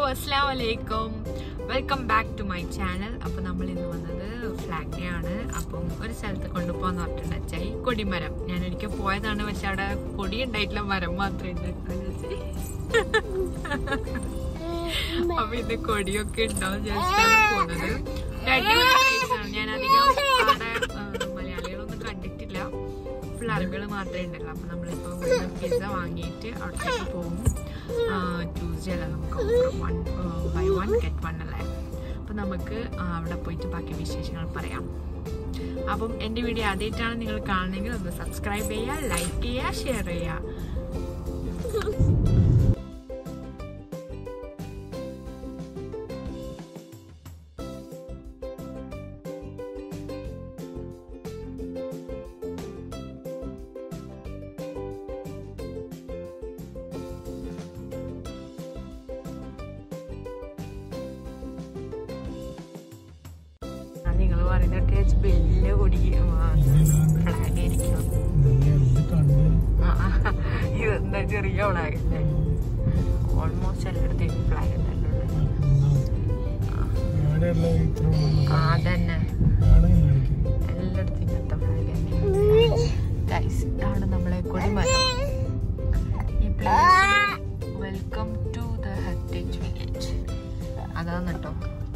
അസ്സാം വലൈക്കും welcome back to my channel അപ്പോൾ നമ്മൾ ഇന്ന് വന്നത് ഫ്ലാഗ് ആണ് അപ്പം ഒരു സ്ഥലത്ത് കൊണ്ടുപോകാന്ന് പറഞ്ഞിട്ടുണ്ട് അച്ചായി കൊടിമരം ഞാൻ ഒരിക്കൽ പോയതാണ് പക്ഷെ അവിടെ കൊടി ഉണ്ടായിട്ടില്ല മരം മാത്രമേ ഉണ്ടായിട്ടുള്ളൂ അപ്പൊ ഇത് കൊടിയൊക്കെ ഉണ്ടാവും വിചാരിച്ചിട്ടാണ് പോകുന്നത് ഒരു അടിപൊളി place ആണ് ഞാൻ അധികം അവിടെ ആ, മലയാളികളൊന്നും കണ്ടിട്ടില്ല ഫുൾ അറബികൾ മാത്രമേ ഉണ്ടല്ലോ അപ്പൊ നമ്മളിപ്പോ പിസ്സ വാങ്ങിയിട്ട് അവിടത്തേക്ക് പോകും ട്യൂസ്ഡേ അല്ല നമുക്ക് one buy one get one അല്ലേ അപ്പൊ നമുക്ക് ആ, അവിടെ പോയിട്ട് ബാക്കി വിശേഷങ്ങൾ പറയാം അപ്പം എൻ്റെ വീഡിയോ ആദ്യമായിട്ടാണ് നിങ്ങൾ കാണുന്നതെങ്കിൽ ഒന്ന് സബ്സ്ക്രൈബ് ചെയ്യുക ലൈക്ക് ചെയ്യുക ഷെയർ ചെയ്യുക നിങ്ങൾ പറയുന്ന കേസ് വലിയ കൊടി ഫ്ലാഗ് ആയിരിക്കും ഇതെന്താ ചെറിയ ഫ്ലാഗ് ഓൾമോസ്റ്റ് എല്ലായിടത്തേക്കും ഫ്ലാഗ് ഉണ്ടല്ലോ ആ അതന്നെ എല്ലായിടത്തും ഇങ്ങനത്തെ ഫ്ലാഗ് തന്നെ ഗൈസ് ഇതാണ് നമ്മളെ കൊടിമരം ഈ place welcome to the heritage village അതാണ് കേട്ടോ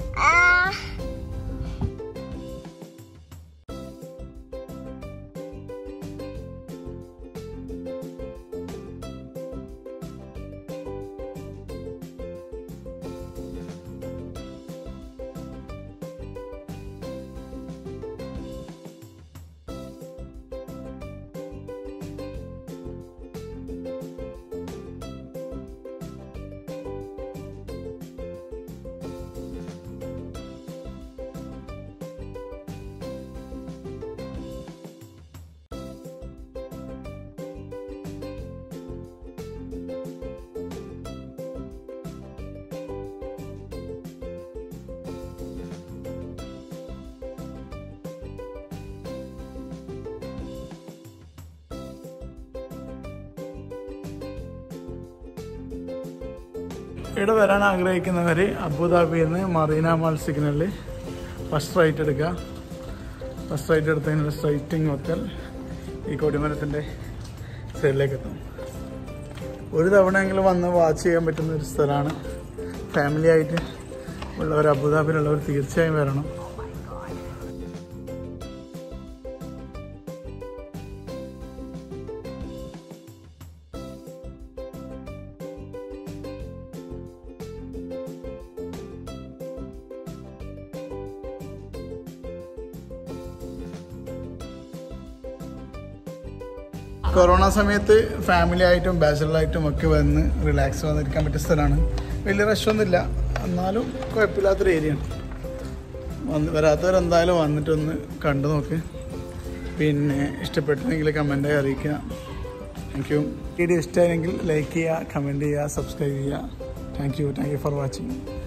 ഇവിടെ വരാൻ ആഗ്രഹിക്കുന്നവർ അബുദാബിയിൽ നിന്ന് മറീന മാൾ സിഗ്നലിൽ ഫസ്റ്റ് റൈറ്റ് എടുക്കുക ഫസ്റ്റ് റൈറ്റ് എടുത്തതിന് സ്ട്രൈറ്റിംഗ് ഹോട്ടൽ ഈ കൊടിമരത്തിൻ്റെ സൈഡിലേക്ക് എത്തും ഒരു തവണയെങ്കിലും വന്ന് വാച്ച് ചെയ്യാൻ പറ്റുന്ന ഒരു സ്ഥലമാണ് ഫാമിലി ആയിട്ട് ഉള്ളവർ അബുദാബിയിലുള്ളവർ തീർച്ചയായും വരണം കൊറോണ സമയത്ത് ഫാമിലി ആയിട്ടും ബാച്ചലറായിട്ടും ഒക്കെ വന്ന് റിലാക്സ് വന്നിരിക്കാൻ പറ്റിയ സ്ഥലമാണ് വലിയ റഷൊന്നുമില്ല എന്നാലും കുഴപ്പമില്ലാത്തൊരു ഏരിയയാണ് വന്ന് വരാത്തവരെന്തായാലും വന്നിട്ടൊന്ന് കണ്ടു നോക്ക് പിന്നെ ഇഷ്ടപ്പെട്ടെങ്കിൽ കമൻറ്റായി അറിയിക്കുക താങ്ക് യു വീഡിയോ ഇഷ്ടമായെങ്കിൽ ലൈക്ക് ചെയ്യുക കമൻറ്റ് ചെയ്യുക സബ്സ്ക്രൈബ് ചെയ്യുക thank you thank you for watching